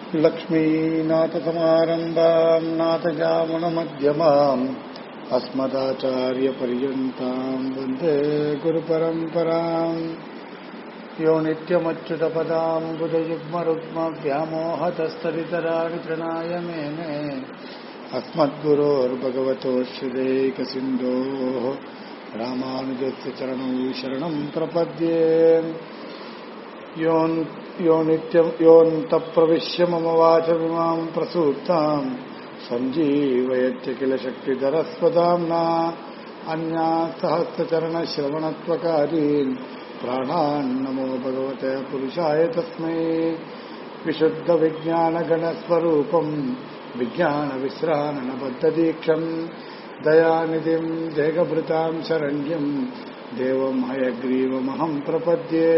लक्ष्मीनाथसमारम्भाम् नाथजामनमध्यमाम् अस्मदाचार्यपर्यन्ताम् वन्दे गुरुपरम्पराम् यो नित्यमच्युतपदाम् बुधयुग्मरुग्मव्यामोहतस्तरितराणि तृणाय मेने अस्मद्गुरोर्भगवतोऽश्रुदेकसिन्धोः रामानुजस्य चरणौ शरणम् प्रपद्ये योन् यो नित्यम् योऽन्तप्रविश्य मम वाचमिमाम् प्रसूप्ताम् सञ्जीवयत्य किल शक्तिधरस्वदाम्ना अन्या सहस्रचरणश्रवणत्वकारीन् प्राणान्नमो भगवते पुरुषाय तस्मै विशुद्धविज्ञानगणस्वरूपम् विज्ञानविश्राणबद्धदीक्षम् दयानिधिम् देहभृताम् शरण्यम् देवम् हयग्रीवमहम् प्रपद्ये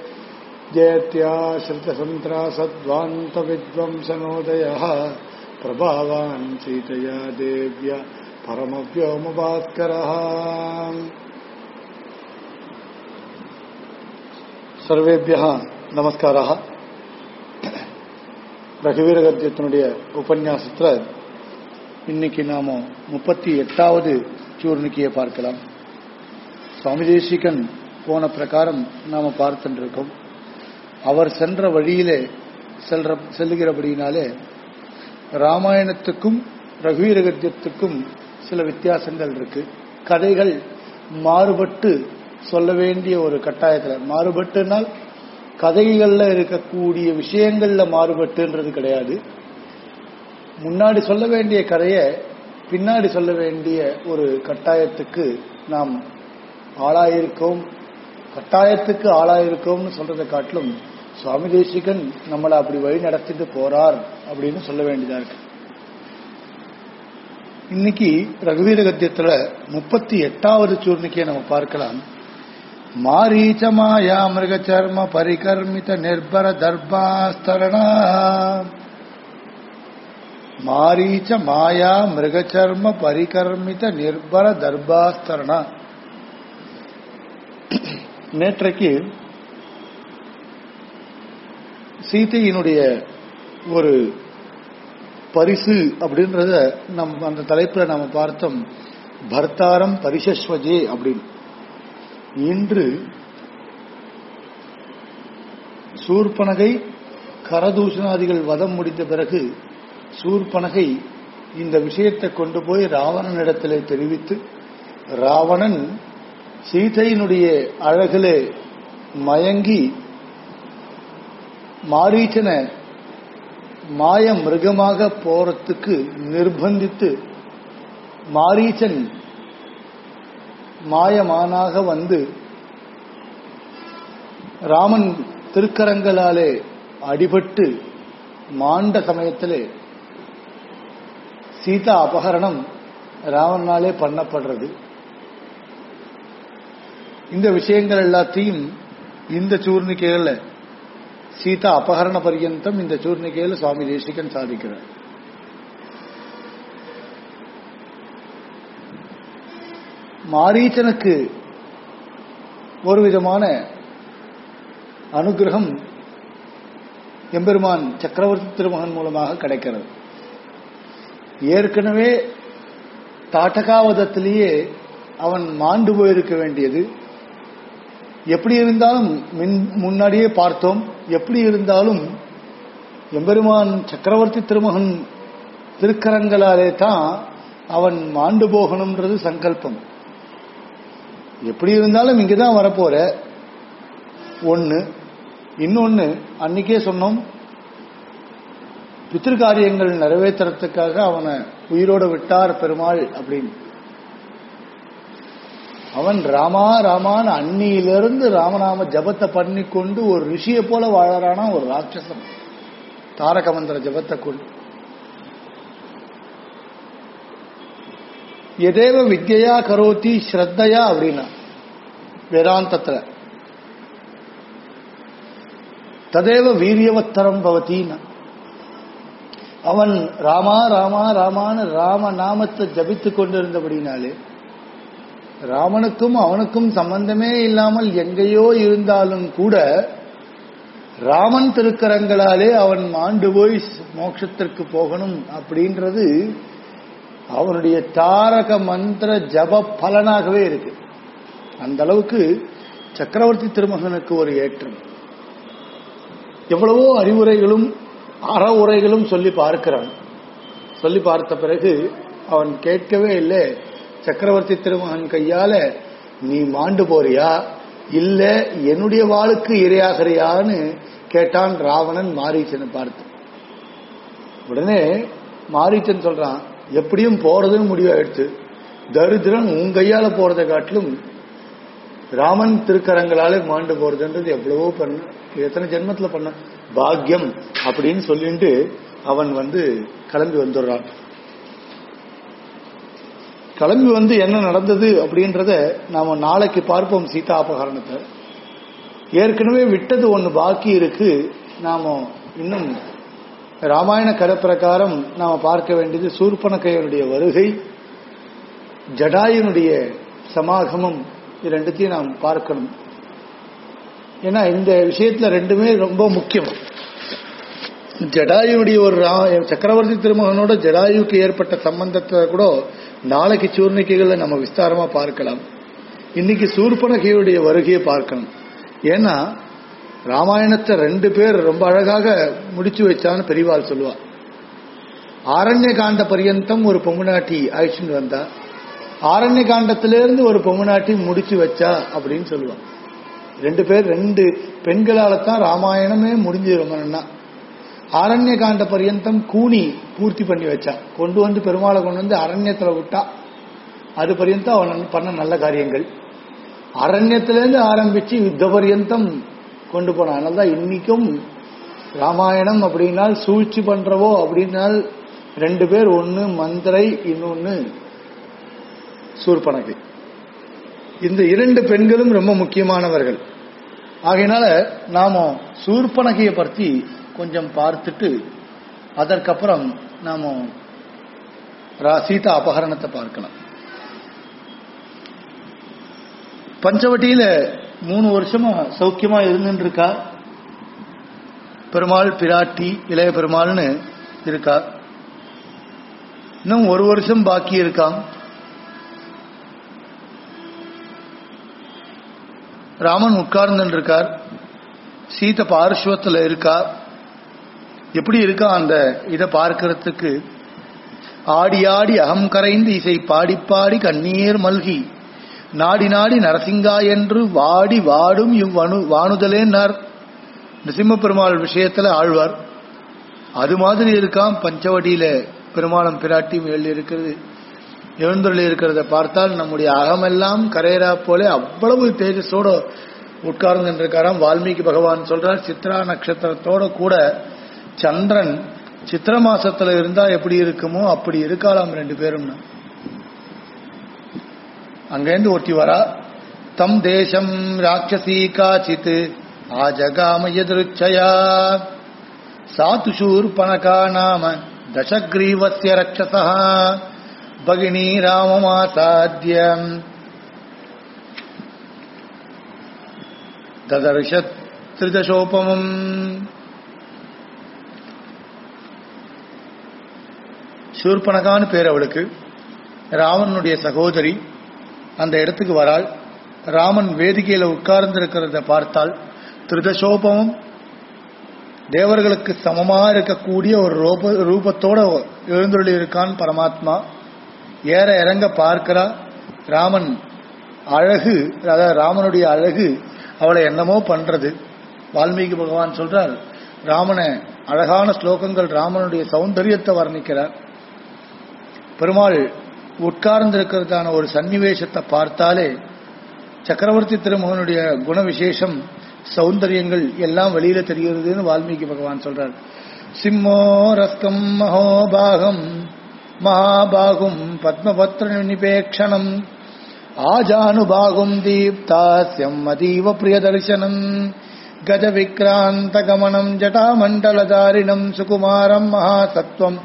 जयत्याश्रितसन्त्रासद्वान्तविद्वंसनोदयः प्रभावान् सीतया देव्य परमव्योमभास्करः சர்வேபியா நமஸ்காரா ரகுவீரகத்தியத்தினுடைய உபன்யாசத்துல இன்னைக்கு நாம முப்பத்தி எட்டாவது சூர்ணிக்கையை பார்க்கலாம் சுவாமி தேசிகன் போன பிரகாரம் நாம பார்த்துட்டு இருக்கோம் அவர் சென்ற வழியிலே செல்ற செல்லுகிறபடியினாலே ராமாயணத்துக்கும் ரகுவீரகத்தியத்துக்கும் சில வித்தியாசங்கள் இருக்கு கதைகள் மாறுபட்டு சொல்ல வேண்டிய ஒரு கட்டாயத்தில் மாறுபட்டுனால் கதைகள்ல இருக்கக்கூடிய விஷயங்கள்ல மாறுபட்டுன்றது கிடையாது முன்னாடி சொல்ல வேண்டிய கதையை பின்னாடி சொல்ல வேண்டிய ஒரு கட்டாயத்துக்கு நாம் ஆளாயிருக்கோம் கட்டாயத்துக்கு ஆளாயிருக்கோம்னு சொல்றதை காட்டிலும் சுவாமி தேசிகன் நம்மளை அப்படி வழி நடத்திட்டு போறார் அப்படின்னு சொல்ல வேண்டியதா இருக்கு இன்னைக்கு ரகுவீர கத்தியத்துல முப்பத்தி எட்டாவது சூர்ணிக்கையை நம்ம பார்க்கலாம் மாரீச்ச மாயா மிருகச்சர்ம பரிகர்மித நிர்பர தர்பாஸ்தரணா மாரீச்ச மாயா மிருகச்சர்ம பரிகர்மித நிர்பர தர்பாஸ்தரணா நேற்றைக்கு சீதையினுடைய ஒரு பரிசு அப்படின்றத நம் அந்த தலைப்புல நாம பார்த்தோம் பர்த்தாரம் பரிசஸ்வஜே அப்படின்னு இன்று சூர்பனகை கரதூஷணாதிகள் வதம் முடிந்த பிறகு சூர்பனகை இந்த விஷயத்தை கொண்டு போய் ராவணனிடத்திலே தெரிவித்து ராவணன் சீதையினுடைய அழகிலே மயங்கி மாரீச்சனை மாய மிருகமாக போறதுக்கு நிர்பந்தித்து மாரீச்சன் மாயமானாக வந்து ராமன் திருக்கரங்களாலே அடிபட்டு மாண்ட சமயத்திலே சீதா அபகரணம் ராவணனாலே பண்ணப்படுறது இந்த விஷயங்கள் எல்லாத்தையும் இந்த சூர்ணிக்கைகள்ல சீதா அபகரண பர்யந்தம் இந்த சூர்ணிக்கையில் சுவாமி தேசிகன் சாதிக்கிறார் மாரீச்சனுக்கு ஒரு விதமான அனுகிரகம் எம்பெருமான் சக்கரவர்த்தி திருமகன் மூலமாக கிடைக்கிறது ஏற்கனவே தாட்டகாவதத்திலேயே அவன் மாண்டு போயிருக்க வேண்டியது எப்படி இருந்தாலும் முன்னாடியே பார்த்தோம் எப்படி இருந்தாலும் எம்பெருமான் சக்கரவர்த்தி திருமகன் திருக்கரங்களாலே தான் அவன் மாண்டு போகணும்ன்றது சங்கல்பம் எப்படி இருந்தாலும் இங்கதான் வரப்போற ஒன்னு இன்னொன்னு அன்னைக்கே சொன்னோம் பித்திருக்காரியங்கள் நிறைவேற்றுறதுக்காக அவனை உயிரோட விட்டார் பெருமாள் அப்படின்னு அவன் ராமா ராமான் அன்னியிலிருந்து ராமநாம ஜபத்தை பண்ணி கொண்டு ஒரு ரிஷியை போல வாழறானா ஒரு ராட்சசன் தாரக மந்திர ஜபத்தை கொண்டு எதேவ வித்யா கரோத்தி ஸ்ரத்தையா அப்படின்னா வேதாந்தத்துல ததேவ வீரியவத்தரம் பவத்தின்னா அவன் ராமா ராமா ராமான்னு ராம நாமத்தை ஜபித்து கொண்டிருந்தபடினாலே ராமனுக்கும் அவனுக்கும் சம்பந்தமே இல்லாமல் எங்கேயோ இருந்தாலும் கூட ராமன் திருக்கரங்களாலே அவன் மாண்டு போய் மோட்சத்திற்கு போகணும் அப்படின்றது அவனுடைய தாரக மந்திர ஜப பலனாகவே இருக்கு அந்த அளவுக்கு சக்கரவர்த்தி திருமகனுக்கு ஒரு ஏற்றம் எவ்வளவோ அறிவுரைகளும் அற உரைகளும் சொல்லி பார்க்கிறான் சொல்லி பார்த்த பிறகு அவன் கேட்கவே இல்லை சக்கரவர்த்தி திருமகன் கையால நீ மாண்டு போறியா இல்ல என்னுடைய வாளுக்கு இரையாகிறியான்னு கேட்டான் ராவணன் மாரீச்சனை பார்த்து உடனே மாரீச்சன் சொல்றான் எப்படியும் போறதுன்னு முடிவாயிடுச்சு தரித்திரன் உன் கையால போறதை காட்டிலும் ராமன் திருக்கரங்களாலே மாண்டு போறதுன்றது எவ்வளவோ பண்ண எத்தனை ஜென்மத்துல பண்ண பாக்கியம் அப்படின்னு சொல்லிட்டு அவன் வந்து கிளம்பி வந்துடுறான் கிளம்பி வந்து என்ன நடந்தது அப்படின்றத நாம நாளைக்கு பார்ப்போம் சீதா அபகரணத்தை ஏற்கனவே விட்டது ஒண்ணு பாக்கி இருக்கு நாம இன்னும் ராமாயண கதை பிரகாரம் நாம பார்க்க வேண்டியது சூர்பனக்கையனுடைய வருகை ஜடாயுனுடைய சமாகமம் இது ரெண்டுத்தையும் நாம் பார்க்கணும் ஏன்னா இந்த விஷயத்துல ரெண்டுமே ரொம்ப முக்கியம் ஜடாயுடைய ஒரு ரா- சக்கரவர்த்தி திருமகனோட ஜடாயுக்கு ஏற்பட்ட சம்பந்தத்தை கூட நாளைக்கு சூர்ணிக்கைகளை நம்ம விஸ்தாரமா பார்க்கலாம் இன்னைக்கு சூர்பனகையுடைய வருகையை பார்க்கணும் ஏன்னா ராமாயணத்தை ரெண்டு பேர் ரொம்ப அழகாக முடிச்சு வச்சான்னு பெரியவாள் சொல்லுவா ஆரண்ய காண்ட பரியந்தம் ஒரு பொம்முநாட்டி அழிச்சுட்டு வந்தா ஆரண்ய காண்டத்திலிருந்து ஒரு பொம்முநாட்டி முடிச்சு வச்சா அப்படின்னு சொல்லுவா ரெண்டு பேர் ரெண்டு பெண்களால தான் ராமாயணமே முடிஞ்சு ரொம்ப நன்னா அரண்ய காண்ட பரியந்தம் கூனி பூர்த்தி பண்ணி வச்சா கொண்டு வந்து பெருமாளை கொண்டு வந்து அரண்யத்துல விட்டா அது பரியந்தம் அவன் பண்ண நல்ல காரியங்கள் அரண்யத்திலேருந்து ஆரம்பிச்சு யுத்த பரியந்தம் கொண்டு போனான் அதனால்தான் இன்னைக்கும் ராமாயணம் அப்படின்னால் சூழ்ச்சி பண்றவோ அப்படின்னால் ரெண்டு பேர் ஒன்னு மந்திரை இன்னொன்னு சூர்பனகை இந்த இரண்டு பெண்களும் ரொம்ப முக்கியமானவர்கள் ஆகையினால நாம சூர்பனகையை பற்றி கொஞ்சம் பார்த்துட்டு அதற்கப்புறம் நாம ரா- சீதா அபகரணத்தை பார்க்கலாம் பஞ்சவட்டியில மூணு வருஷமா சௌக்கியமா இருந்துட்டு இருக்கா பெருமாள் பிராட்டி இளைய பெருமாள்னு இருக்கா இன்னும் ஒரு வருஷம் பாக்கி இருக்காம் ராமன் உட்கார்ந்து இருக்கார் சீத பார்ஸ்வத்துல இருக்கா எப்படி இருக்கா அந்த இதை பார்க்கறதுக்கு ஆடி ஆடி அகம் கரைந்து இசை பாடி பாடி கண்ணீர் மல்கி நாடி நாடி நரசிங்கா என்று வாடி வாடும் இவ்வனு வானுதலேன்னார் நிசிம்ம பெருமாள் விஷயத்துல ஆழ்வார் அது மாதிரி இருக்காம் பஞ்சவடியில பெருமாளும் பிராட்டியும் எழுதி இருக்கிறது எழுந்துள்ள இருக்கிறத பார்த்தால் நம்முடைய அகமெல்லாம் கரையரா போல அவ்வளவு தேஜஸோட உட்கார்ந்து இருக்காராம் வால்மீகி பகவான் சொல்றார் சித்ரா நட்சத்திரத்தோட கூட சந்திரன் சித்திர மாசத்துல இருந்தா எப்படி இருக்குமோ அப்படி இருக்காளாம் ரெண்டு பேரும் அங்கேருந்து ஒருத்தி வரா தம் தேசம் ராட்சசி காச்சித் ஆஜகாம எதிர்ச்சயா சாத்து பனகா நாம தசக்ரீவஸ்ய ரக்ஷசா பகினி ராமமாசாத்தியம் ததர்ஷத் திருதசோபமம் சூர்பனகான்னு பேர் அவளுக்கு ராவனுடைய சகோதரி அந்த இடத்துக்கு வராள் ராமன் வேதிகையில உட்கார்ந்து இருக்கிறத பார்த்தால் திருதசோபமும் தேவர்களுக்கு சமமா இருக்கக்கூடிய ஒரு ரூப ரூபத்தோட எழுந்துள்ளி இருக்கான் பரமாத்மா ஏற இறங்க பார்க்கிறா ராமன் அழகு அதாவது ராமனுடைய அழகு அவளை என்னமோ பண்றது வால்மீகி பகவான் சொல்றார் ராமனை அழகான ஸ்லோகங்கள் ராமனுடைய சௌந்தரியத்தை வர்ணிக்கிறார் பெருமாள் உட்கார்ந்திருக்கிறதான ஒரு சன்னிவேசத்தை பார்த்தாலே சக்கரவர்த்தி திருமகனுடைய குண விசேஷம் சௌந்தரியங்கள் எல்லாம் வெளியில தெரிகிறதுன்னு வால்மீகி பகவான் சொல்றார் சிம்மோ ரஸ்கம் மகோபாகம் மகாபாகும் பத்மபத்ர நிபேக்ஷணம் ஆஜானுபாகும் தீப்தாஸ்யம் அதீவ பிரியதர்சனம் கஜ விக்ராந்த கமனம் ஜட்டாமண்டலதாரிணம் சுகுமாரம் மகாசத்வம்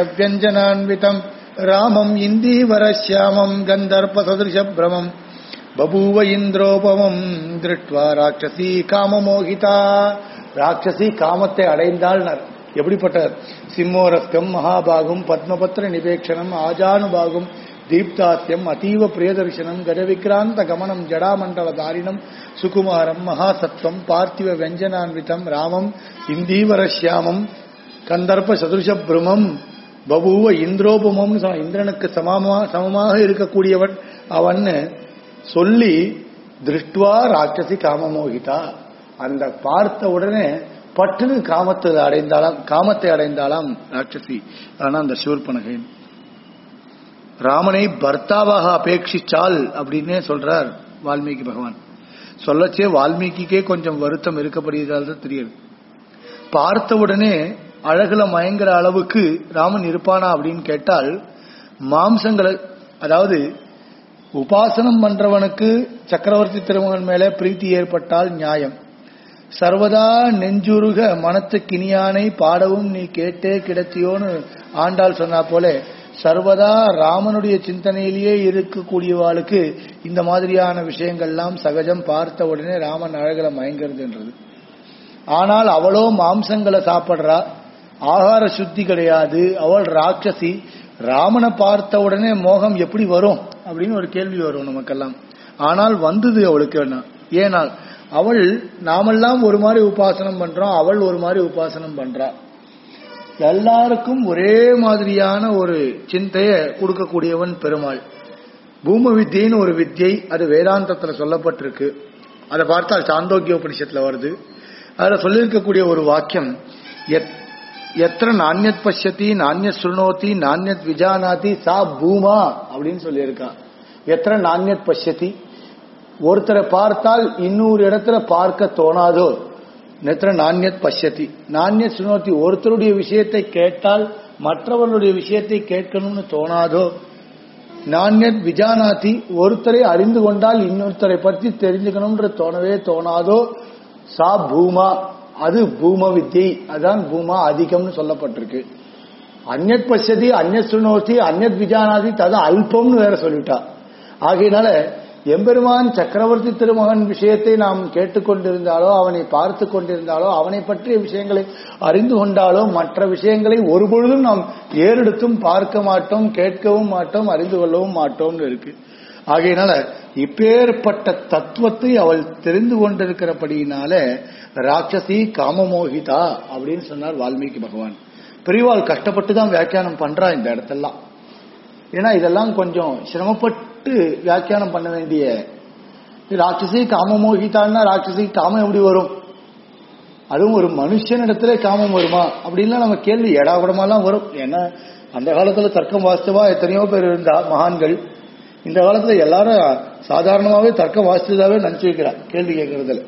பார்த்திவவியஞ்சனான்விதம் ராமம் இந்தீவரஸ்யாமம் கந்தர்ப்ப சதிருஷ பிரமம் பபூவ இந்திரோபமம் திருட்வா ராட்சசி காமமோகிதா ராட்சசி காமத்தை அடைந்தாள் எப்படிப்பட்ட சிம்மோரஸ்கம் மகாபாகும் பத்மபத்திர நிபேட்சணம் ஆஜானுபாகும் தீப்தாத்தியம் அதீவ பிரியதர்சனம் கடவிக்ராந்த கமனம் ஜடாமண்டல தாரிணம் சுகுமாரம் மகாசத்வம் பார்த்திவ வெஞ்சனான்விதம் ராமம் இந்தீவரஷ்யாமம் கந்தர்ப்ப சதுருஷ பிரமம் பபூவ இந்திரோபமம்னு சொன்ன இந்திரனுக்கு சமமா சமமாக இருக்கக்கூடியவன் அவன் சொல்லி திருஷ்டுவா ராட்சசி காமமோகிதா அந்த பார்த்த உடனே பட்டுன்னு காமத்தை அடைந்தாலாம் காமத்தை அடைந்தாலாம் ராட்சசி ஆனா அந்த சூர்பனகை ராமனை பர்த்தாவாக அபேட்சிச்சால் அப்படின்னே சொல்றார் வால்மீகி பகவான் சொல்லச்சே வால்மீகிக்கே கொஞ்சம் வருத்தம் இருக்கப்படுகிறதால் தான் தெரியுது பார்த்த உடனே அழகுல மயங்கிற அளவுக்கு ராமன் இருப்பானா அப்படின்னு கேட்டால் மாம்சங்களை அதாவது உபாசனம் பண்றவனுக்கு சக்கரவர்த்தி திருமகன் மேல பிரீத்தி ஏற்பட்டால் நியாயம் சர்வதா நெஞ்சுருக மனத்து கிணியானை பாடவும் நீ கேட்டே கிடைச்சியோன்னு ஆண்டாள் சொன்னா போல சர்வதா ராமனுடைய சிந்தனையிலேயே இருக்கக்கூடியவாளுக்கு இந்த மாதிரியான விஷயங்கள்லாம் சகஜம் பார்த்த உடனே ராமன் அழகுல மயங்கிறதுன்றது ஆனால் அவளோ மாம்சங்களை சாப்பிடுறா ஆகார சுத்தி கிடையாது அவள் ராட்சசி ராமனை பார்த்த உடனே மோகம் எப்படி வரும் அப்படின்னு ஒரு கேள்வி வரும் நமக்கெல்லாம் ஆனால் வந்தது அவளுக்கு என்ன ஏனால் அவள் நாமெல்லாம் ஒரு மாதிரி உபாசனம் பண்றோம் அவள் ஒரு மாதிரி உபாசனம் பண்றா எல்லாருக்கும் ஒரே மாதிரியான ஒரு சிந்தைய கொடுக்கக்கூடியவன் பெருமாள் பூம வித்தியன்னு ஒரு வித்தியை அது வேதாந்தத்துல சொல்லப்பட்டிருக்கு அதை பார்த்தால் சாந்தோக்கிய உபனிஷத்துல வருது அதுல சொல்லியிருக்கக்கூடிய ஒரு வாக்கியம் எத்திர நானியத் பசியத்தி நானியத் சுருணோத்தி நானியத் விஜானாதி சா பூமா அப்படின்னு சொல்லியிருக்கா எத்திர நானியத் பசியத்தி ஒருத்தரை பார்த்தால் இன்னொரு இடத்துல பார்க்க தோணாதோ நெத்திர நானியத் பசியத்தி நானியத் சுருணோத்தி ஒருத்தருடைய விஷயத்தை கேட்டால் மற்றவர்களுடைய விஷயத்தை கேட்கணும்னு தோணாதோ நானியத் விஜானாதி ஒருத்தரை அறிந்து கொண்டால் இன்னொருத்தரை பற்றி தெரிஞ்சுக்கணும்ன்ற தோணவே தோணாதோ சா பூமா அது பூம வித்தியை அதான் பூமா அதிகம்னு சொல்லப்பட்டிருக்கு அந்நத் பசதி அந்நத் சுனோத்தி அந்நத் விஜானாதி தது அல்பம்னு வேற சொல்லிட்டா ஆகையினால எம்பெருமான் சக்கரவர்த்தி திருமகன் விஷயத்தை நாம் கேட்டுக்கொண்டிருந்தாலோ அவனை பார்த்து கொண்டிருந்தாலோ அவனை பற்றிய விஷயங்களை அறிந்து கொண்டாலோ மற்ற விஷயங்களை ஒருபொழுதும் நாம் ஏறெடுத்தும் பார்க்க மாட்டோம் கேட்கவும் மாட்டோம் அறிந்து கொள்ளவும் மாட்டோம்னு இருக்கு ஆகையினால இப்பேற்பட்ட தத்துவத்தை அவள் தெரிந்து கொண்டிருக்கிறபடியினால ராட்சசி காமமோகிதா அப்படின்னு சொன்னார் வால்மீகி பகவான் பெரியவாள் கஷ்டப்பட்டு தான் வியாக்கியானம் பண்றா இந்த இடத்தெல்லாம் ஏன்னா இதெல்லாம் கொஞ்சம் சிரமப்பட்டு வியாக்கியானம் பண்ண வேண்டிய ராட்சசி காமமோகிதான்னா ராட்சசி காமம் எப்படி வரும் அதுவும் ஒரு மனுஷனிடத்துல காமம் வருமா அப்படின்லாம் நம்ம கேள்வி எடாகுடமாலாம் வரும் ஏன்னா அந்த காலத்துல தர்க்கம் வாஸ்தவா எத்தனையோ பேர் இருந்தா மகான்கள் இந்த காலத்துல எல்லாரும் சாதாரணமாவே தர்க்கம் வாசித்ததாவே நினைச்சு வைக்கிறா கேள்வி கேட்கறதுல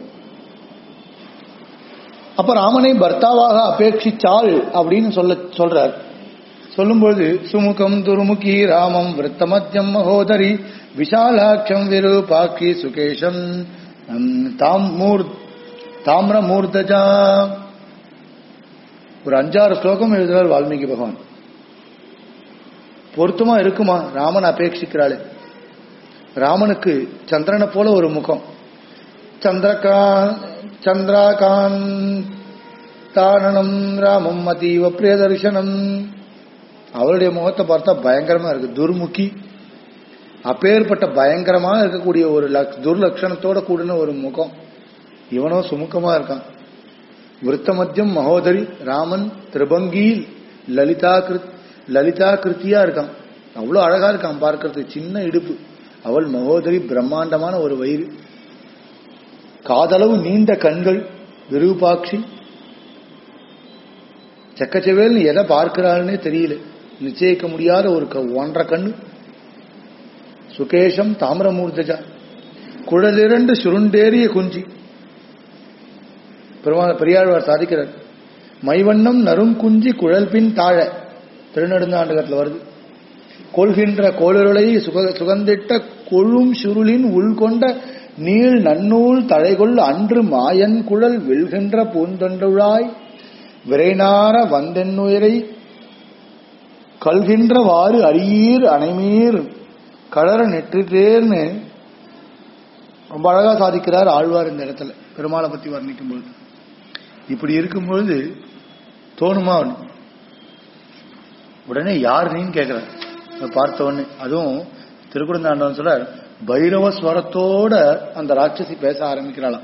அப்ப ராமனை பர்த்தாவாக அபேட்சிச்சாள் அப்படின்னு சொல்ல சொல்றார் சொல்லும்போது சுமுகம் துருமுகி ராமம் விருத்தமத்தியம் மகோதரி விஷாலாட்சம் விருபாக்கி சுகேஷம் தாம் மூர் தாமிர மூர்த்தஜா ஒரு அஞ்சாறு ஸ்லோகம் எழுதுறார் வால்மீகி பகவான் பொருத்தமா இருக்குமா ராமன் அபேட்சிக்கிறாளே ராமனுக்கு சந்திரனை போல ஒரு முகம் சந்திரகா சந்திராகான் தானனம் ராமம் அதீவ பிரியதர்சனம் அவருடைய முகத்தை பார்த்தா பயங்கரமா இருக்கு துர்முகி அப்பேற்பட்ட பயங்கரமா இருக்கக்கூடிய ஒரு துர்லட்சணத்தோட கூடின ஒரு முகம் இவனோ சுமுகமா இருக்கான் விருத்த மத்தியம் மகோதரி ராமன் திரிபங்கியில் லலிதா கிருத் லலிதா கிருத்தியா இருக்கான் அவ்வளவு அழகா இருக்கான் பார்க்கறதுக்கு சின்ன இடுப்பு அவள் மகோதரி பிரம்மாண்டமான ஒரு வயிறு காதளவு நீண்ட கண்கள் விருபாட்சி செக்கச்செவேல்னு எதை பார்க்கிறாள்னே தெரியல நிச்சயிக்க முடியாத ஒரு ஒன்றரை கண்ணு சுகேஷம் தாமிரமூர்த்தஜா குழலிரண்டு சுருண்டேறிய குஞ்சி பெரியாழ்வார் சாதிக்கிறார் மைவண்ணம் நரும் குஞ்சி குழல் பின் தாழ திருநெடுந்தாண்டகத்தில் வருது கொள்கின்ற கோளருளை சுக சுகந்திட்ட கொழும் சுருளின் உள்கொண்ட நீள் நன்னூல் தழைகொள் அன்று மாயன் குழல் விழ்கின்ற பூந்தொண்டுழாய் விரைநார வந்தென்னுயிரை கல்கின்றவாறு அரியீர் அணைமீர் கலர நெற்றிட்டேர்னு ரொம்ப அழகா சாதிக்கிறார் ஆழ்வார் இந்த இடத்துல பெருமாளை பத்தி வர்ணிக்கும் பொழுது இப்படி இருக்கும்பொழுது தோணுமா அவனுக்கு? உடனே யார் நீன்னு கேட்கிறார் அதை பார்த்த உடனே அதுவும் திருக்குறந்தாண்டவன் சொல்றார் பைரவ ஸ்வரத்தோட அந்த ராட்சசி பேச ஆரம்பிக்கிறாளாம்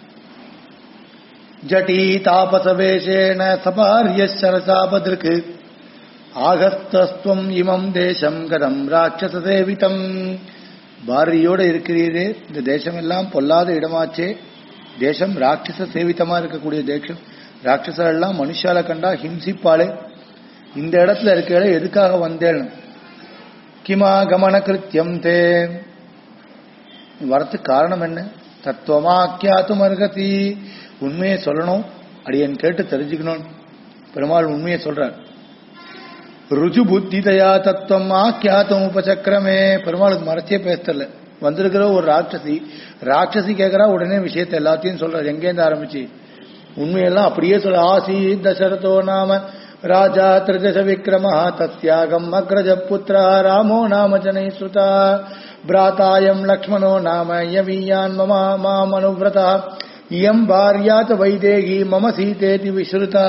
ஜட்டி தாபசவேஷேன சபாரிய சரசாபதிருக்கு ஆகஸ்தஸ்துவம் இமம் தேசம் கதம் ராட்சச சேவிதம் பாரதியோட இருக்கிறீரே இந்த தேசம் எல்லாம் பொல்லாத இடமாச்சே தேசம் ராட்சச சேவிதமா இருக்கக்கூடிய தேசம் ராட்சசர் எல்லாம் மனுஷால கண்டா ஹிம்சிப்பாளே இந்த இடத்துல இருக்கிற எதுக்காக வந்தேன் கிமா கமன கிருத்தியம் தே வரத்துக்கு காரணம் என்ன தத்துவமாக்கியாத்தும் அருகதி உண்மையை சொல்லணும் அடியன் கேட்டு தெரிஞ்சுக்கணும் பெருமாள் உண்மையை சொல்றார் ருஜு புத்தி தயா தத்துவம் ஆக்கியாத்தம் உபசக்கரமே பெருமாளுக்கு மறைச்சே பேசல வந்திருக்கிற ஒரு ராட்சசி ராட்சசி கேட்கறா உடனே விஷயத்தை எல்லாத்தையும் சொல்றாரு எங்கேருந்து ஆரம்பிச்சு உண்மையெல்லாம் அப்படியே சொல்ல ஆசி தசரதோ நாம ராஜா திரிதச விக்ரம தத்யாகம் அக்ரஜ புத்திரா ராமோ நாம ஜனை சுதா பிராதாயம் லக்ஷ்மணோ நாம யவீயான் மமா மாம் அனுவிரதா இயம் பாரியாத் வைதேகி மம சீதேதி விஸ்ருதா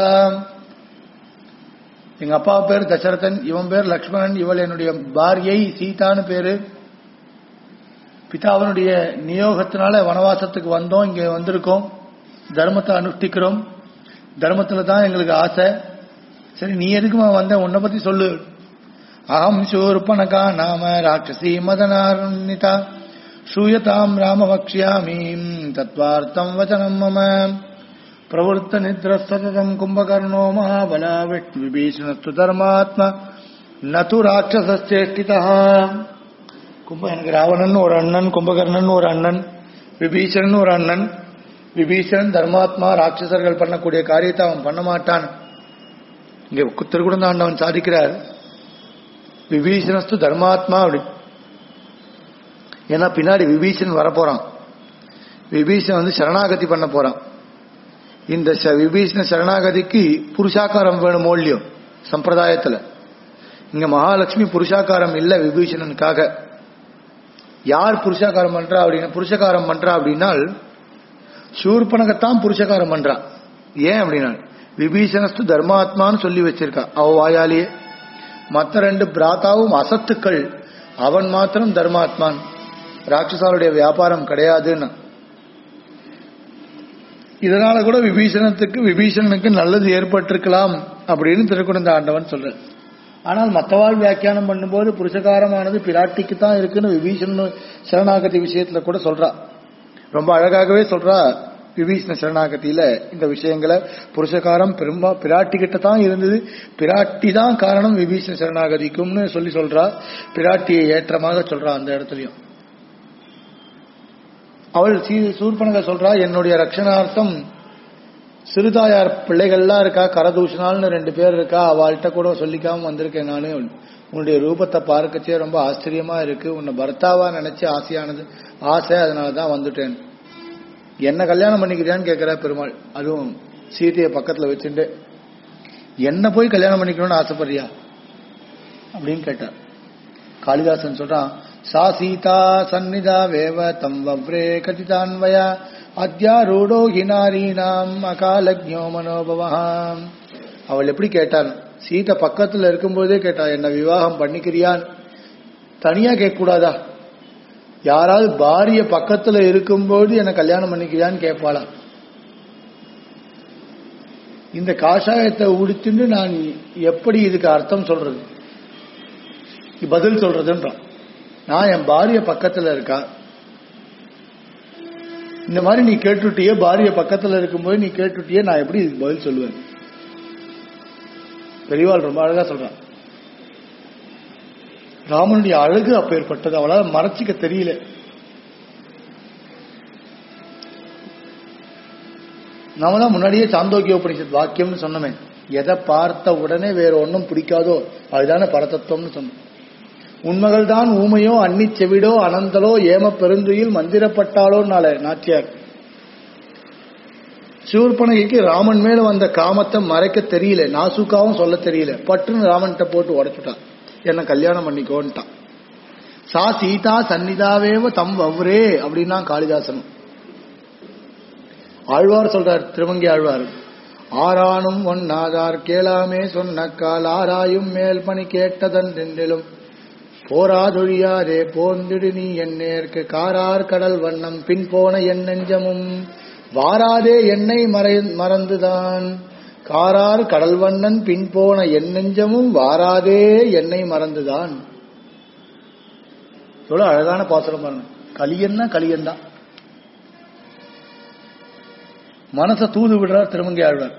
எங்க அப்பா பேர் தசரதன் இவன் பேர் லக்ஷ்மணன் இவள் என்னுடைய பாரியை சீதான்னு பேரு பிதாவனுடைய நியோகத்தினால வனவாசத்துக்கு வந்தோம் இங்க வந்திருக்கோம் தர்மத்தை அனுஷ்டிக்கிறோம் தர்மத்துல தான் எங்களுக்கு ஆசை சரி நீ எதுக்குமா வந்த உன்னை பத்தி சொல்லு அகம் சூர்பனகா நாம ராட்சசி மதனார்னிதா ஸ்ரூயதாம் ராம வக்ஷ்யாமீம் தத்வார்த்தம் வச்சனம் மம பிரவருத்த நித்ரஸ்ததம் கும்பகர்ணோ மகாபலா விபீஷணஸ்து தர்மாத்மா நது ராட்சசேஷ்டிதா கும்ப எனக்கு ராவணன் ஒரு அண்ணன் கும்பகர்ணன் ஒரு அண்ணன் விபீஷணன் ஒரு அண்ணன் விபீஷணன் தர்மாத்மா ராட்சசர்கள் பண்ணக்கூடிய காரியத்தை அவன் பண்ண மாட்டான் இங்க திருக்குடந்தாண்டவன் சாதிக்கிறார் விபீஷணஸ்து தர்மாத்மா அப்படி ஏன்னா பின்னாடி விபீஷன் வரப்போறான் விபீஷன் வந்து சரணாகதி பண்ண போறான் இந்த ச- விபீஷண சரணாகதிக்கு புருஷாக்காரம் வேணுமோ இல்லையோ சம்பிரதாயத்துல இங்க மகாலட்சுமி புருஷாக்காரம் இல்ல விபீஷணனுக்காக யார் புருஷாக்காரம் பண்றா அப்படின்னா புருஷகாரம் பண்றா அப்படின்னால் சூர்பனகத்தான் புருஷகாரம் பண்றா ஏன் அப்படின்னா விபீஷணஸ்து தர்மாத்மான்னு சொல்லி வச்சிருக்கா அவ வாயாலேயே மற்ற ரெண்டு பிராத்தாவும் அசத்துக்கள் அவன் மாத்திரம் தர்மாத்மான் ராட்சசாவுடைய வியாபாரம் கிடையாதுன்னு இதனால கூட விபீஷணத்துக்கு விபீஷணனுக்கு நல்லது ஏற்பட்டிருக்கலாம் அப்படின்னு திருக்குறந்த ஆண்டவன் சொல்ற ஆனால் மத்தவாள் வியாக்கியானம் பண்ணும்போது புருஷகாரமானது பிராட்டிக்கு தான் இருக்குன்னு விபீஷணன் சரணாகதி விஷயத்துல கூட சொல்றா ரொம்ப அழகாகவே சொல்றா விபீஷண சரணாகதியில இந்த விஷயங்களை புருஷகாரம் பெரும்பா பிராட்டி கிட்ட தான் இருந்தது பிராட்டி தான் காரணம் விபீஷண சரணாகதிக்கும்னு சொல்லி சொல்றா பிராட்டியை ஏற்றமாக சொல்றா அந்த இடத்துலயும் அவள் சீ சூர்பனக சொல்றா என்னுடைய ரட்சணார்த்தம் சிறுதாயார் பிள்ளைகள்லாம் இருக்கா கரதூஷணால்னு ரெண்டு பேர் இருக்கா அவள்கிட்ட கூட சொல்லிக்காம வந்திருக்கேன் நானு உன்னுடைய ரூபத்தை பார்க்கச்சே ரொம்ப ஆச்சரியமா இருக்கு உன்னை பர்த்தாவா நினைச்சு ஆசையானது ஆசை அதனால தான் வந்துட்டேன் என்ன கல்யாணம் பண்ணிக்கிறியான்னு கேட்கிறா பெருமாள் அதுவும் சீதையை பக்கத்துல வச்சுட்டு என்ன போய் கல்யாணம் பண்ணிக்கணும்னு ஆசைப்படுறியா அப்படின்னு கேட்டார் காளிதாசன் சொல்றான் சா சீதா சந்நிதா வேவ தம் வவ்ரே கதிதான்வயா அத்தியாரூடோ ஹினாரீனாம் அகாலக்ஞோ மனோபவஹாம் அவள் எப்படி கேட்டான் சீதை பக்கத்துல இருக்கும்போதே கேட்டா என்ன விவாகம் பண்ணிக்கிறியான் தனியா கேட்க கூடாதா யாராவது பாரிய பக்கத்துல இருக்கும்போது என்ன கல்யாணம் பண்ணிக்கிறியான்னு கேட்பாளா இந்த காஷாயத்தை உடுத்துட்டு நான் எப்படி இதுக்கு அர்த்தம் சொல்றது பதில் சொல்றதுன்றான் நான் என் பாரிய பக்கத்துல இருக்கா இந்த மாதிரி நீ கேட்டுட்டியே பாரிய பக்கத்துல இருக்கும்போது நீ கேட்டுட்டியே நான் எப்படி இதுக்கு பதில் சொல்லுவேன் பெரியவாள் ரொம்ப அழகா சொல்றான் ராமனுடைய அழகு அப்பேற்பட்டது அவளால் மறைச்சிக்க தெரியல நாம தான் முன்னாடியே சாந்தோக்கிய உபனிஷத் வாக்கியம்னு சொன்னோமே எதை பார்த்த உடனே வேற ஒன்றும் பிடிக்காதோ அதுதானே பரதத்துவம்னு சொன்னோம் உண்மகள் தான் ஊமையோ அன்னி செவிடோ அனந்தலோ ஏம பெருந்துயில் மந்திரப்பட்டாலோன்னால நாச்சியார் சூர்பனகைக்கு ராமன் மேல வந்த காமத்தை மறைக்க தெரியல நாசுக்காவும் சொல்ல தெரியல பட்டுன்னு ராமன்கிட்ட போட்டு உடைச்சுட்டான் என்ன கல்யாணம் பண்ணிக்கோன்ட்டான் சா சீதா சந்நிதாவேவ தம் வவ்ரே அப்படின்னா காளிதாசன் ஆழ்வார் சொல்றார் திருமங்கி ஆழ்வார் ஆரானும் ஒன்னாதார் கேளாமே சொன்ன கால் ஆராயும் மேல் பணி கேட்டதன்றென்றிலும் போராதொழியாதே போந்திடு நீ என்னேற்கு காரார் கடல் வண்ணம் பின் போன என் நெஞ்சமும் வாராதே என்னை மறை மறந்துதான் காரார் கடல் வண்ணன் பின் போன என் நெஞ்சமும் வாராதே என்னை மறந்துதான் எவ்வளவு அழகான பாசுரம் பாருங்க கலியன்னா கலியன் தான் மனசை தூது விடுறார் திருமங்கை ஆழ்வார்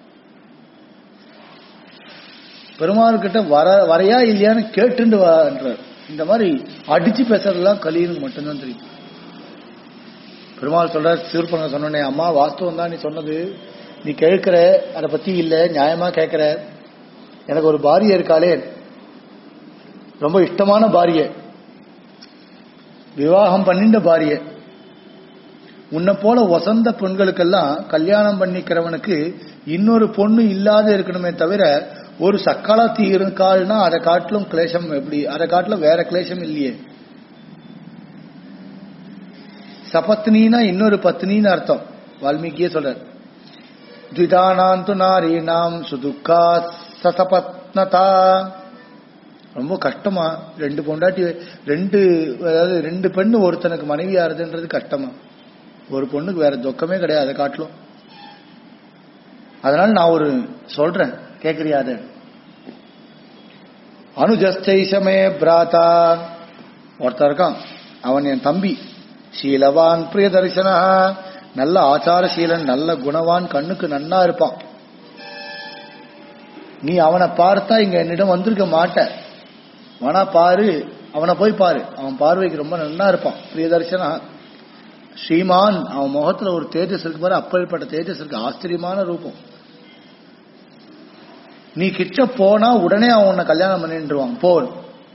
பெருமாள் கிட்ட வர வரையா இல்லையான்னு கேட்டுண்டு வான்றார் இந்த மாதிரி அடிச்சு பேசுறதெல்லாம் கலியனுக்கு மட்டும்தான் தெரியும் பெருமாள் சொல்றார் சீர்பங்க சொன்னே அம்மா வாஸ்தவம் தான் நீ சொன்னது நீ கேட்கிற அதை பத்தி இல்ல நியாயமா கேட்கிற எனக்கு ஒரு பாரிய இருக்காளே ரொம்ப இஷ்டமான பாரிய விவாகம் பண்ணிட்ட பாரிய உன்னை போல வசந்த பெண்களுக்கெல்லாம் கல்யாணம் பண்ணிக்கிறவனுக்கு இன்னொரு பொண்ணு இல்லாத இருக்கணுமே தவிர ஒரு சக்காலத்தி இருக்காள்னா அதை காட்டிலும் கிளேசம் எப்படி அதை காட்டிலும் வேற கிளேசம் இல்லையே சபத்னினா இன்னொரு பத்னின்னு அர்த்தம் வால்மீகியே சொல்றார் த்விதானாந்து நாரீனாம் சுதுக்கா சசபத்னதா ரொம்ப கஷ்டமா ரெண்டு பொண்டாட்டி ரெண்டு அதாவது ரெண்டு பெண்ணு ஒருத்தனுக்கு மனைவி ஆறுதுன்றது கஷ்டமா ஒரு பொண்ணுக்கு வேற துக்கமே கிடையாது அதை காட்டிலும் அதனால நான் ஒரு சொல்றேன் கேக்குறியா அது அனுஜஸ்தைசமே பிராதா ஒருத்தர் இருக்கான் அவன் என் தம்பி சீலவான் பிரிய தரிசனா நல்ல ஆச்சாரசீலன் நல்ல குணவான் கண்ணுக்கு நன்னா இருப்பான் நீ அவனை பார்த்தா இங்க என்னிடம் வந்திருக்க மாட்ட வேணா பாரு அவனை போய் பாரு அவன் பார்வைக்கு ரொம்ப நன்னா இருப்பான் பிரிய தரிசனா ஸ்ரீமான் அவன் முகத்துல ஒரு தேஜஸ் இருக்கு பாரு அப்பேற்பட்ட தேஜஸ் இருக்கு ஆச்சரியமான ரூபம் நீ கிட்ட போனா உடனே அவன் உன்னை கல்யாணம் பண்ணிட்டுருவான் போன்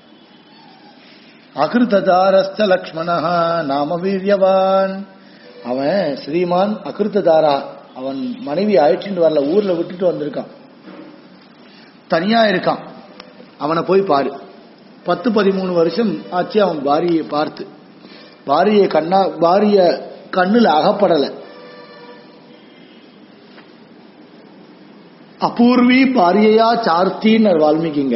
அகிருத்ததாரஸ்த லக்ஷ்மணா நாம வீரியவான் அவன் ஸ்ரீமான் அகிருத்ததாரா அவன் மனைவி அழைச்சிட்டு வரல ஊர்ல விட்டுட்டு வந்திருக்கான் தனியா இருக்கான் அவனை போய் பாரு பத்து பதிமூணு வருஷம் ஆச்சு அவன் பாரியை பார்த்து பாரிய கண்ணா பாரிய கண்ணுல அகப்படல அபூர்வி பாரியையா சார்த்தின்னு வால்மீகிங்க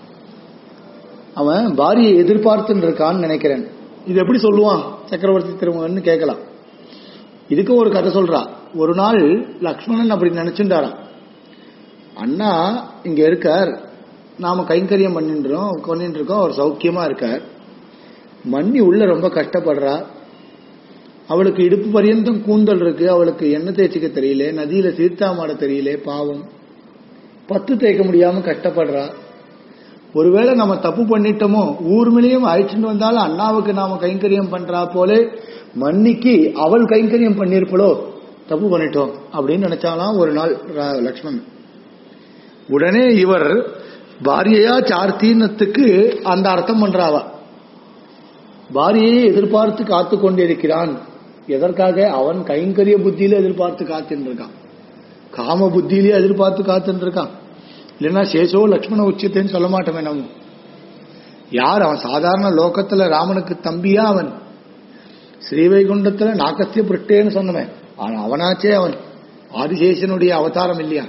அவன் பாரியை எதிர்பார்த்துன்னு இருக்கான்னு நினைக்கிறேன் இது எப்படி சொல்லுவான் சக்கரவர்த்தி திருமகன் கேட்கலாம் இதுக்கும் ஒரு கதை சொல்றா ஒரு நாள் லக்ஷ்மணன் அப்படி நினைச்சுட்டாராம் அண்ணா இங்க இருக்கார் நாம கைங்கரியம் பண்ணின்றோம் கொண்டுட்டு இருக்கோம் அவர் சௌக்கியமா இருக்கார் மண்ணி உள்ள ரொம்ப கஷ்டப்படுறா அவளுக்கு இடுப்பு பரியந்தம் கூந்தல் இருக்கு அவளுக்கு எண்ணெய் தேய்ச்சிக்க தெரியல நதியில தீர்த்தாமாட தெரியல பாவம் பத்து தேய்க்க முடியாம கஷ்டப்படுறா ஒருவேளை நம்ம தப்பு பண்ணிட்டோமோ ஊர்மிலையும் அழைச்சிட்டு வந்தாலும் அண்ணாவுக்கு நாம கைங்கரியம் பண்றா போலே மன்னிக்கு அவள் கைங்கரியம் பண்ணிருப்பளோ தப்பு பண்ணிட்டோம் அப்படின்னு நினைச்சாலாம் ஒரு நாள் ர- லக்ஷ்மணன் உடனே இவர் பாரியையா சார்த்தீனத்துக்கு அந்த அர்த்தம் பண்றாவா பாரியையை எதிர்பார்த்து காத்து கொண்டிருக்கிறான் எதற்காக அவன் கைங்கரிய புத்தியில எதிர்பார்த்து காத்துட்டு இருக்கான் காம புத்தியிலே எதிர்பார்த்து காத்துட்டு இருக்கான் இல்லைன்னா சேஷோ லக்ஷ்மண உச்சியத்தைன்னு சொல்ல மாட்டோமே நம்ம யார் அவன் சாதாரண லோகத்துல ராமனுக்கு தம்பியா அவன் ஸ்ரீவைகுண்டத்துல நாக்கஸ்திய பிருட்டேன்னு சொன்னவன் ஆனா அவனாச்சே அவன் ஆதிசேஷனுடைய அவதாரம் இல்லையா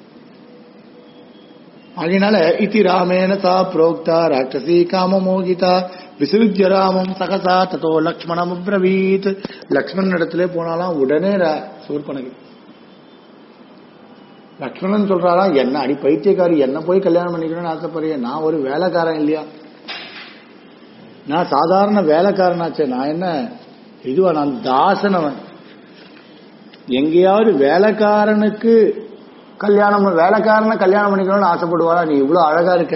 அதனால இத்தி ராமேன சா புரோக்தா ராட்சசி காம மோகிதா விசிருஜ்ய ராமம் சகசா ததோ லக்ஷ்மணம் அப்ரவீத் லக்ஷ்மணன் இடத்துல போனாலாம் உடனே ரா- சூர்பனகை லக்ஷ்மணன் சொல்றாரா என்ன அடி பைத்தியக்காரி என்ன போய் கல்யாணம் பண்ணிக்கணும்னு ஆசைப்படுறேன் நான் ஒரு வேலைக்காரன் இல்லையா நான் சாதாரண வேலைக்காரனாச்சே நான் என்ன இதுவா நான் தாசன் அவன் எங்கேயாவது வேலைக்காரனுக்கு கல்யாணம் வேலைக்காரனை கல்யாணம் பண்ணிக்கணும்னு ஆசைப்படுவாரா நீ இவ்வளவு அழகா இருக்க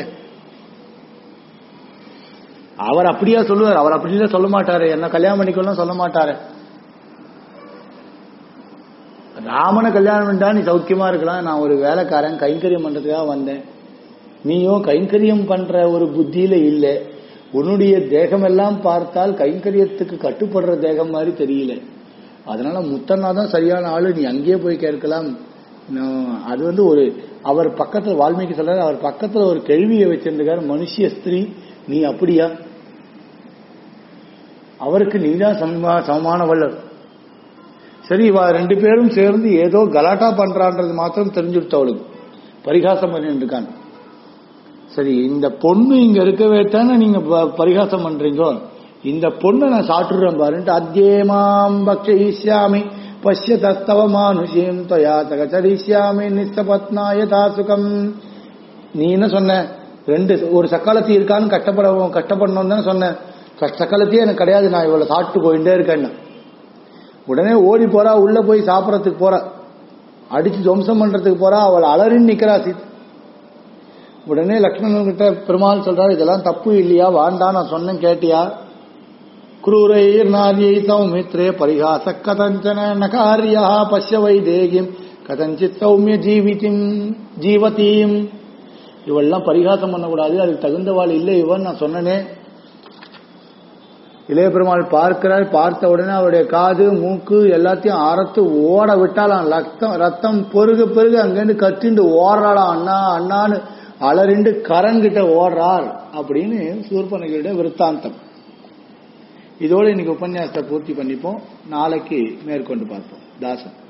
அவர் அப்படியா சொல்லுவார் அவர் அப்படிலாம் சொல்ல மாட்டாரு என்ன கல்யாணம் பண்ணிக்கணும்னு சொல்ல மாட்டாரு ராமனை கல்யாணம் பண்ணிட்டா நீ சௌக்கியமா இருக்கலாம் நான் ஒரு வேலைக்காரன் கைங்கரியம் பண்றதுக்காக வந்தேன் நீயும் கைங்கரியம் பண்ற ஒரு புத்தியில இல்ல உன்னுடைய தேகம் எல்லாம் பார்த்தால் கைங்கரியத்துக்கு கட்டுப்படுற தேகம் மாதிரி தெரியல அதனால முத்தண்ணா தான் சரியான ஆளு நீ அங்கேயே போய் கேட்கலாம் நான் அது வந்து ஒரு அவர் பக்கத்துல வால்மீகி சொல்றாரு அவர் பக்கத்துல ஒரு கேள்வியை வச்சிருந்தார் மனுஷிய ஸ்திரீ நீ அப்படியா அவருக்கு நீதான் சமமா- சமமான வல்லர் சரி இவ ரெண்டு பேரும் சேர்ந்து ஏதோ கலாட்டா பண்றான்றது மாத்திரம் தெரிஞ்சுடுத்து அவளுக்கு பரிகாசம் பண்ணிட்டு இருக்கான் சரி இந்த பொண்ணு இங்க இருக்கவே தானே நீங்க ப- பரிகாசம் பண்றீங்க இந்த பொண்ணை நான் சாப்பிட்டுறேன் பாருன்ட்டு அத்தியேமாம் பக்ஷயிஷ்யாமி பஷ்ய தஸ்தவ மானுஷீம் தொயா தகச்சரிஷ்யாமி நிஸ்தபத்னாய தாசுகம் நீ என்ன சொன்ன ரெண்டு ஒரு சக்காலத்தி இருக்கான்னு கஷ்டப்பட கஷ்டப்படணும் தானே சொன்னேன் கஷ்ட- சக்காலத்தியே எனக்கு கிடையாது நான் இவ்வளவு சாப்பிட்டு போயிட்டே இருக்கேன்னு உடனே ஓடி போறா உள்ள போய் சாப்பிடறதுக்கு போறா அடிச்சு துவம்சம் பண்றதுக்கு போறா அவள் அலறின்னு நிக்கிறா சீத் உடனே லக்ஷ்மணன் கிட்ட பெருமாள் சொல்றாரு இதெல்லாம் தப்பு இல்லையா வாண்டா நான் சொன்னேன் கேட்டியா குரூரைர் நாரியை சௌமித்ரே பரிகாச கதஞ்சன நகாரியா பஷ்ய வைதேகிம் கதஞ்சித் சௌமிய ஜீவிதிம் ஜீவதீம் இவெல்லாம் பரிகாசம் பண்ணக்கூடாது அதுக்கு தகுந்தவாள் இல்லை இவன் நான் சொன்னனே இளைய பெருமாள் பார்க்கிறார் பார்த்த உடனே அவருடைய காது மூக்கு எல்லாத்தையும் அறத்து ஓட விட்டாலாம் ரத்தம் ரத்தம் பெருக பெருக அங்கிருந்து கத்திண்டு ஓடுறாளாம் அண்ணா அண்ணான்னு அலறிண்டு கரங்கிட்ட ஓடுறார் அப்படின்னு சூர்பனகியோட விருத்தாந்தம் இதோட இன்னைக்கு உபன்யாசத்தை பூர்த்தி பண்ணிப்போம் நாளைக்கு மேற்கொண்டு பார்ப்போம் தாசன்